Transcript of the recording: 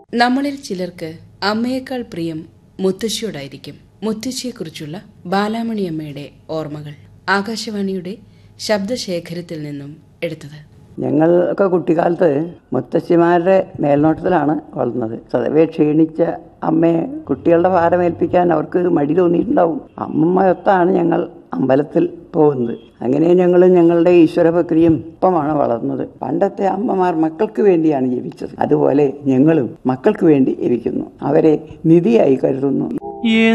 നമ്മളിൽ ചിലർക്ക് അമ്മയേക്കാൾ പ്രിയം മുത്തശ്ശിയോടായിരിക്കും മുത്തശ്ശിയെക്കുറിച്ചുള്ള ബാലാമണിയമ്മയുടെ ഓർമ്മകൾ ആകാശവാണിയുടെ ശബ്ദശേഖരത്തിൽ നിന്നും എടുത്തത് ഞങ്ങളൊക്കെ കുട്ടിക്കാലത്ത് മുത്തശ്ശിമാരുടെ മേൽനോട്ടത്തിലാണ് വളർന്നത് സ്വതവേ ക്ഷീണിച്ച അമ്മയെ കുട്ടികളുടെ ഭാരമേൽപ്പിക്കാൻ അവർക്ക് മടി തോന്നിയിട്ടുണ്ടാവും അമ്മയൊത്താണ് ഞങ്ങൾ അമ്പലത്തിൽ പോകുന്നത് അങ്ങനെ ഞങ്ങൾ ഞങ്ങളുടെ ഈശ്വര പ്രക്രിയയും ഒപ്പമാണ് വളർന്നത് പണ്ടത്തെ അമ്മമാർ മക്കൾക്ക് വേണ്ടിയാണ് ജീവിച്ചത് അതുപോലെ ഞങ്ങളും മക്കൾക്ക് വേണ്ടി ജീവിക്കുന്നു അവരെ നിധിയായി കരുതുന്നു